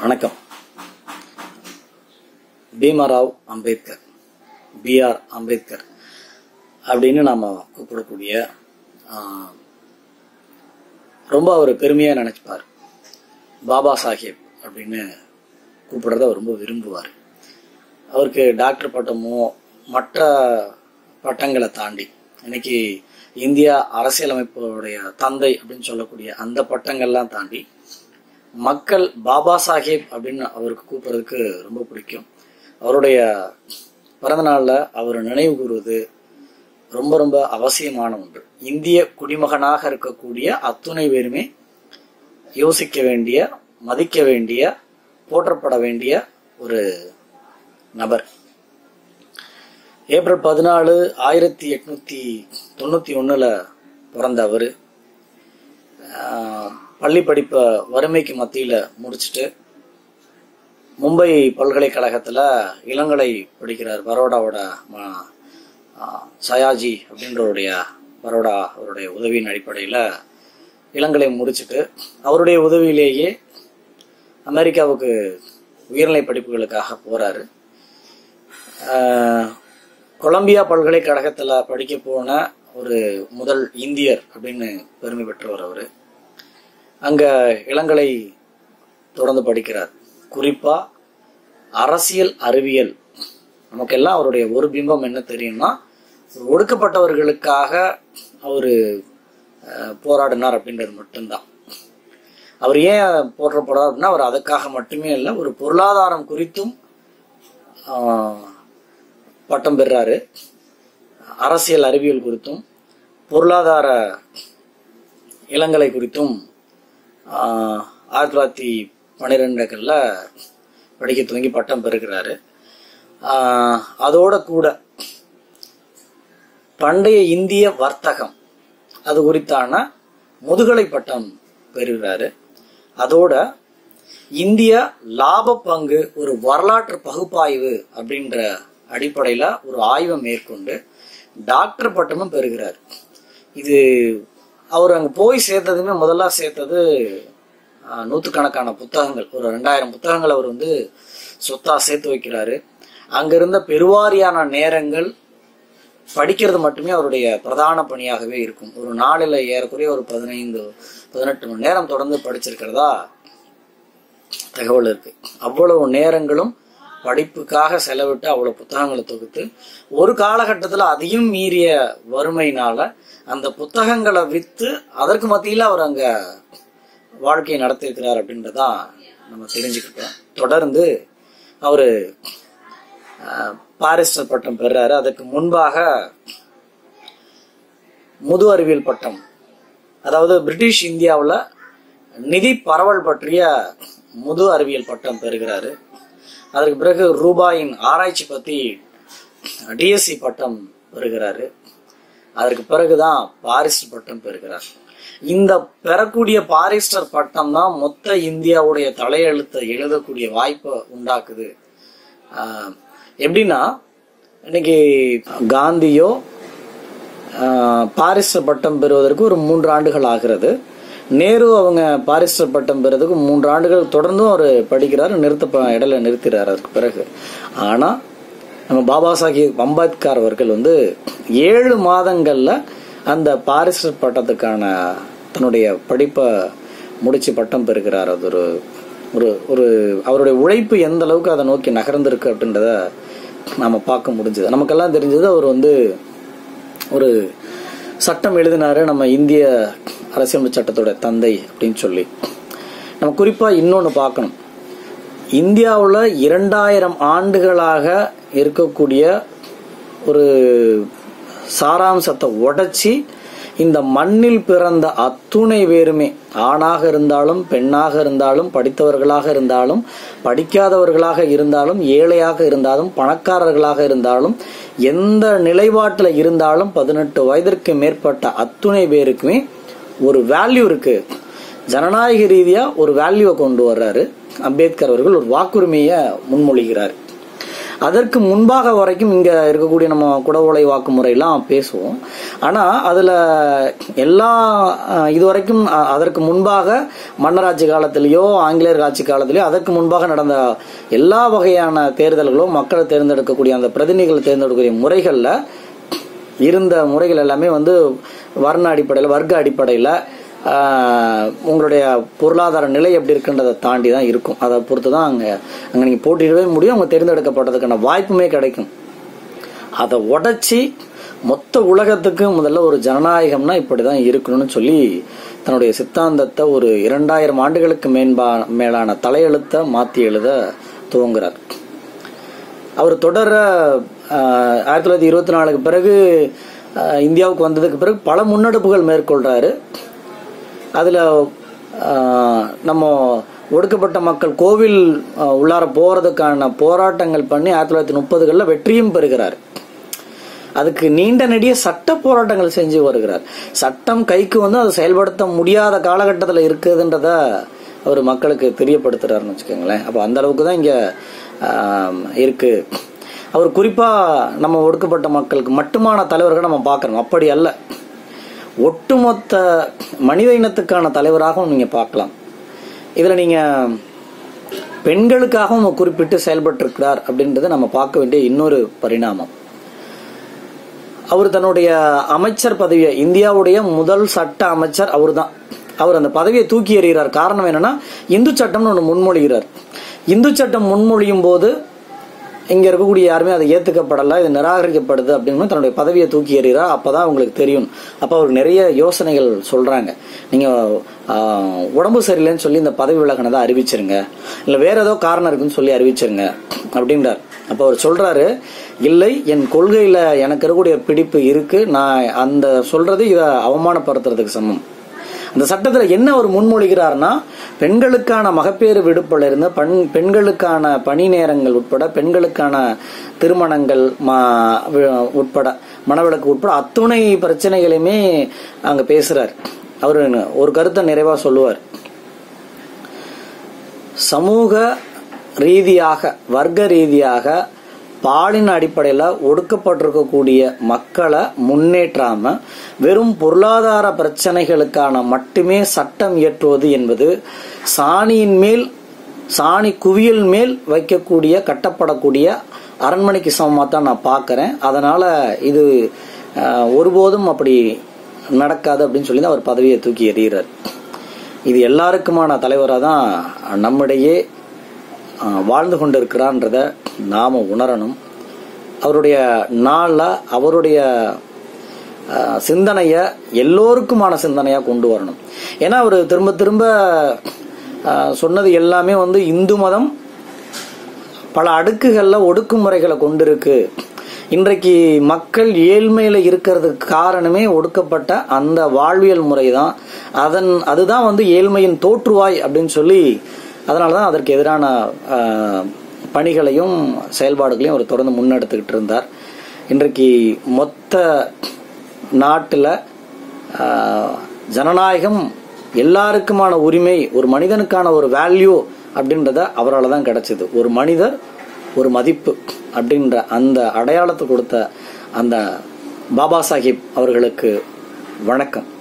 வணக்கம் பீமராவ் அம்பேத்கர் பிஆர் அம்பேத்கர் அப்படின்னு நாம கூப்பிடக்கூடிய ஆஹ், ரொம்ப அவர் பெருமையா நினைச்சுப்பார் பாபா சாஹேப் அப்படின்னு கூப்பிடுறத அவர் ரொம்ப விரும்புவார் அவருக்கு டாக்டர் பட்டமோ மற்ற பட்டங்களை தாண்டி இன்னைக்கு இந்தியா அரசியலமைப்புடைய தந்தை அப்படின்னு சொல்லக்கூடிய அந்த பட்டங்கள்லாம் தாண்டி மக்கள் பாபா சாஹேப் அப்படின்னு அவருக்கு கூப்பிடுறதுக்கு ரொம்ப பிடிக்கும் அவருடைய பிறந்த நாள்ல அவர் நினைவு கூறுவது ரொம்ப ரொம்ப அவசியமான ஒன்று இந்திய குடிமகனாக இருக்கக்கூடிய அத்துணை பேருமே யோசிக்க வேண்டிய மதிக்க வேண்டிய போற்றப்பட வேண்டிய ஒரு நபர் ஏப்ரல் பதினாலு ஆயிரத்தி எட்நூத்தி தொண்ணூத்தி ஒண்ணுல பிறந்த அவரு ஆஹ், பள்ளி படிப்பை வறுமைக்கு மத்தியில முடிச்சுட்டு மும்பை பல்கலைக்கழகத்துல இளங்கலை படிக்கிறார் பரோடாவோட ம- ஆஹ், சயாஜி அப்படின்றவருடைய பரோடா அவருடைய உதவியின் அடிப்படையில இளங்கலை முடிச்சுட்டு அவருடைய உதவியிலேயே அமெரிக்காவுக்கு உயர்நிலை படிப்புகளுக்காக போறாரு ஆஹ், கொலம்பியா பல்கலைக்கழகத்துல படிக்க போன ஒரு முதல் இந்தியர் அப்படின்னு பெருமை பெற்றவர் அவரு அங்க இளங்கலை தொடர்ந்து படிக்கிறார் குறிப்பா அரசியல் அறிவியல் நமக்கெல்லாம் அவருடைய ஒரு பிம்பம் என்ன தெரியும்னா ஒரு ஒடுக்கப்பட்டவர்களுக்காக அவரு அஹ், போராடினார் அப்படின்றது மட்டும்தான் அவர் ஏன் போற்றப்படுறார் அப்படின்னா அவர் அதுக்காக மட்டுமே இல்லை ஒரு பொருளாதாரம் குறித்தும் ஆஹ், பட்டம் பெறாரு அரசியல் அறிவியல் குறித்தும் பொருளாதார இளங்கலை குறித்தும் ஆஹ், ஆயிரத்தி தொள்ளாயிரத்தி பன்னிரெண்டுகளில் படிக்க துவங்கி பட்டம் பெறுகிறாரு ஆஹ், அதோட கூட பண்டைய இந்திய வர்த்தகம் அது குறித்தான முதுகலை பட்டம் பெறுகிறாரு அதோட இந்திய லாப பங்கு ஒரு வரலாற்று பகுப்பாய்வு அப்படின்ற அடிப்படையில ஒரு ஆய்வை மேற்கொண்டு டாக்டர் பட்டமும் பெறுகிறார் இது அவர் அங்க போய் சேர்த்ததுமே முதல்ல சேர்த்தது ஆஹ், நூற்றுக்கணக்கான புத்தகங்கள் ஒரு ரெண்டாயிரம் புத்தகங்கள் அவர் வந்து சொத்தா சேர்த்து வைக்கிறாரு அங்க இருந்த பெருவாரியான நேரங்கள் படிக்கிறது மட்டுமே அவருடைய பிரதான பணியாகவே இருக்கும் ஒரு நாளில் ஏறக்குறைய ஒரு பதினைந்து பதினெட்டு மணி நேரம் தொடர்ந்து படிச்சிருக்கிறதா தகவல் இருக்கு அவ்வளவு நேரங்களும் படிப்புக்காக செலவிட்டு அவ்வளவு புத்தகங்களை தொகுத்து ஒரு காலகட்டத்தில் அதையும் மீறிய வறுமையினால அந்த புத்தகங்களை வித்து அதற்கு மத்தியில் அவர் அங்க வாழ்க்கையை நடத்தியிருக்கிறார் அப்படின்றதான் நம்ம தெரிஞ்சுக்கிட்டோம் தொடர்ந்து அவரு அஹ், பாரிஸ்டர் பட்டம் பெறாரு அதுக்கு முன்பாக முது அறிவியல் பட்டம் அதாவது பிரிட்டிஷ் இந்தியாவில் நிதி பரவல் பற்றிய முது அறிவியல் பட்டம் பெறுகிறாரு அதற்கு பிறகு ரூபாயின் ஆராய்ச்சி பத்தி டிஎஸ்சி பட்டம் பெறுகிறாரு அதற்கு பிறகுதான் பாரிஸ்டர் பட்டம் பெறுகிறார் இந்த பெறக்கூடிய பாரிஸ்டர் பட்டம் தான் மொத்த இந்தியாவுடைய தலையெழுத்தை எழுதக்கூடிய வாய்ப்பை உண்டாக்குது ஆஹ் எப்படின்னா இன்னைக்கு காந்தியோ ஆஹ் பாரிஸ்டர் பட்டம் பெறுவதற்கு ஒரு மூன்று ஆண்டுகள் ஆகிறது நேரு அவங்க பாரிஸ்டர் பட்டம் பெறுவதற்கு மூன்று ஆண்டுகள் தொடர்ந்தும் அவர் படிக்கிறார் நிறுத்த ப- இடையில நிறுத்துறாரு அதுக்கு பிறகு ஆனா நம்ம பாபா சாஹிப் அம்பேத்கர் அவர்கள் வந்து ஏழு மாதங்கள்ல அந்த பாரிஸ்டர் பட்டத்துக்கான தன்னுடைய படிப்பை முடிச்சு பட்டம் பெறுகிறார் அது ஒரு ஒரு ஒரு அவருடைய உழைப்பு எந்த அளவுக்கு அதை நோக்கி நகர்ந்திருக்கு அப்படின்றத நாம பார்க்க முடிஞ்சது நமக்கெல்லாம் தெரிஞ்சது அவர் வந்து ஒரு சட்டம் எழுதினாரு நம்ம இந்திய அரசியலமைப்பு சட்டத்தோட தந்தை அப்படின்னு சொல்லி நம்ம குறிப்பா இன்னொன்னு பார்க்கணும் இந்தியாவுல இரண்டாயிரம் ஆண்டுகளாக இருக்கக்கூடிய ஒரு சாராம்சத்தை உடைச்சி இந்த மண்ணில் பிறந்த அத்துணை பேருமே ஆணாக இருந்தாலும் பெண்ணாக இருந்தாலும் படித்தவர்களாக இருந்தாலும் படிக்காதவர்களாக இருந்தாலும் ஏழையாக இருந்தாலும் பணக்காரர்களாக இருந்தாலும் எந்த நிலைப்பாட்டில் இருந்தாலும் பதினெட்டு வயதிற்கு மேற்பட்ட அத்துணை பேருக்குமே ஒரு வேல்யூ இருக்கு ஜனநாயக ரீதியா ஒரு வேல்யூவை கொண்டு வர்றாரு அம்பேத்கர் அவர்கள் ஒரு வாக்குரிமையை முன்மொழிகிறார் அதற்கு முன்பாக வரைக்கும் இங்க இருக்கக்கூடிய நம்ம குடவோலை வாக்கு முறையெல்லாம் பேசுவோம் ஆனா அதுல எல்லா அஹ், இதுவரைக்கும் அ- அதற்கு முன்பாக மன்னராட்சி காலத்திலேயோ ஆங்கிலேயர் ஆட்சி காலத்திலேயோ அதற்கு முன்பாக நடந்த எல்லா வகையான தேர்தல்களும் மக்களை தேர்ந்தெடுக்கக்கூடிய அந்த பிரதிநிதிகளை தேர்ந்தெடுக்கக்கூடிய முறைகள்ல இருந்த முறைகள் எல்லாமே வந்து வர்ண அடிப்படையில் வர்க்க அடிப்படையில் உங்களுடைய பொருளாதார நிலை எப்படி இருக்குன்றதை தாண்டி தான் இருக்கும் அதை பொறுத்து தான் அங்கே அங்கே நீங்கள் போட்டியிடவே முடியும் அவங்க தேர்ந்தெடுக்கப்படுறதுக்கான வாய்ப்புமே கிடைக்கும் அதை உடைச்சி மொத்த உலகத்துக்கு முதல்ல ஒரு ஜனநாயகம்னா இப்படிதான் இருக்கணும்னு சொல்லி தன்னுடைய சித்தாந்தத்தை ஒரு இரண்டாயிரம் ஆண்டுகளுக்கு மேன்பா மேலான தலையெழுத்தை மாத்தி எழுத துவங்குறார் அவர் தொடர ஆஹ், ஆயிரத்தி தொள்ளாயிரத்தி இருபத்தி நாலுக்கு பிறகு ஆஹ், இந்தியாவுக்கு வந்ததுக்கு பிறகு பல முன்னெடுப்புகள் மேற்கொள்றாரு அதுல ஆஹ், நம்ம ஒடுக்கப்பட்ட மக்கள் கோவில் ஆஹ், உள்ளார போறதுக்கான போராட்டங்கள் பண்ணி ஆயிரத்தி தொள்ளாயிரத்தி முப்பதுகளில் வெற்றியும் பெறுகிறார் அதுக்கு நீண்ட நெடிய சட்ட போராட்டங்கள் செஞ்சு வருகிறார் சட்டம் கைக்கு வந்து அதை செயல்படுத்த முடியாத காலகட்டத்தில் இருக்குதுன்றத அவர் மக்களுக்கு தெரியப்படுத்துறாருன்னு வச்சுக்கோங்களேன் அப்போ அந்த அளவுக்கு தான் இங்க ஆம், இருக்கு அவர் குறிப்பா நம்ம ஒடுக்கப்பட்ட மக்களுக்கு மட்டுமான தலைவர்கள் நம்ம பார்க்கணும் அப்படி அல்ல ஒட்டுமொத்த மனித இனத்துக்கான தலைவராகவும் நீங்க பார்க்கலாம் இதுல நீங்க பெண்களுக்காகவும் குறிப்பிட்டு செயல்பட்டிருக்கிறார் அப்படின்றது நம்ம பார்க்க வேண்டிய இன்னொரு பரிணாமம் அவர் தன்னுடைய அமைச்சர் பதவியை இந்தியாவுடைய முதல் சட்ட அமைச்சர் அவர்தான் அவர் அந்த பதவியை தூக்கி எறிகிறார் காரணம் என்னன்னா இந்து சட்டம்னு ஒன்று முன்மொழிகிறார் இந்து சட்டம் முன்மொழியும் போது இங்க இருக்கக்கூடிய யாருமே அதை ஏத்துக்கப்படல இது நிராகரிக்கப்படுது அப்படின்னு தன்னுடைய பதவியை தூக்கி எறிகிறார் அப்பதான் அவங்களுக்கு தெரியும் அப்ப அவருக்கு நிறைய யோசனைகள் சொல்றாங்க நீங்க ஆஹ், உடம்பு சரியில்லைன்னு சொல்லி இந்த பதவி விலகினதை அறிவிச்சிருங்க இல்ல வேற ஏதோ காரணம் இருக்குன்னு சொல்லி அறிவிச்சிருங்க அப்படின்றார் அப்ப அவர் சொல்றாரு இல்லை என் கொள்கையில எனக்கு இருக்கக்கூடிய பிடிப்பு இருக்கு நான் அந்த சொல்றது இதை அவமானப்படுத்துறதுக்கு சமம் அந்த சட்டத்துல என்ன அவர் முன்மொழிகிறார்னா பெண்களுக்கான மகப்பேறு விடுப்புல இருந்து பெண் பெண்களுக்கான பணி நேரங்கள் உட்பட பெண்களுக்கான திருமணங்கள் ம- வி- உட்பட மனவிலக்கு உட்பட அத்துணை பிரச்சனைகளையுமே அங்க பேசுறார் அவர் ஒரு கருத்தை நிறைவா சொல்லுவார் சமூக ரீதியாக வர்க்க ரீதியாக பாலின அடிப்படையில் ஒடுக்கப்பட்டிருக்கக்கூடிய மக்களை முன்னேற்றாம வெறும் பொருளாதார பிரச்சனைகளுக்கான மட்டுமே சட்டம் இயற்றுவது என்பது சாணியின் மேல் சாணி குவியல் மேல் வைக்கக்கூடிய கட்டப்படக்கூடிய அரண்மனைக்கு சமமாக தான் நான் பார்க்கறேன் அதனால இது அஹ், ஒருபோதும் அப்படி நடக்காது அப்படின்னு சொல்லி தான் அவர் பதவியை தூக்கி எறிகிறார் இது எல்லாருக்குமான தலைவராக தான் நம்மிடையே ஆஹ், வாழ்ந்து கொண்டிருக்கிறான்றத நாம உணரணும் அவருடைய நாளில் அவருடைய ஆஹ், சிந்தனைய எல்லோருக்குமான சிந்தனையா கொண்டு வரணும் ஏன்னா அவர் திரும்ப திரும்ப ஆஹ், சொன்னது எல்லாமே வந்து இந்து மதம் பல அடுக்குகள்ல ஒடுக்குமுறைகளை கொண்டிருக்கு இன்றைக்கு மக்கள் ஏழ்மையில இருக்கிறதுக்கு காரணமே ஒடுக்கப்பட்ட அந்த வாழ்வியல் முறை தான் அதன் அதுதான் வந்து ஏழ்மையின் தோற்றுவாய் அப்படின்னு சொல்லி அதனாலதான் அதற்கு எதிரான ஆஹ், பணிகளையும் செயல்பாடுகளையும் அவர் தொடர்ந்து முன்னெடுத்துக்கிட்டு இருந்தார் இன்றைக்கு மொத்த நாட்டில் ஜனநாயகம் எல்லாருக்குமான உரிமை ஒரு மனிதனுக்கான ஒரு வேல்யூ அப்படின்றத அவரால் தான் கிடைச்சது ஒரு மனிதர் ஒரு மதிப்பு அப்படின்ற அந்த அடையாளத்தை கொடுத்த அந்த பாபா சாஹிப் அவர்களுக்கு வணக்கம்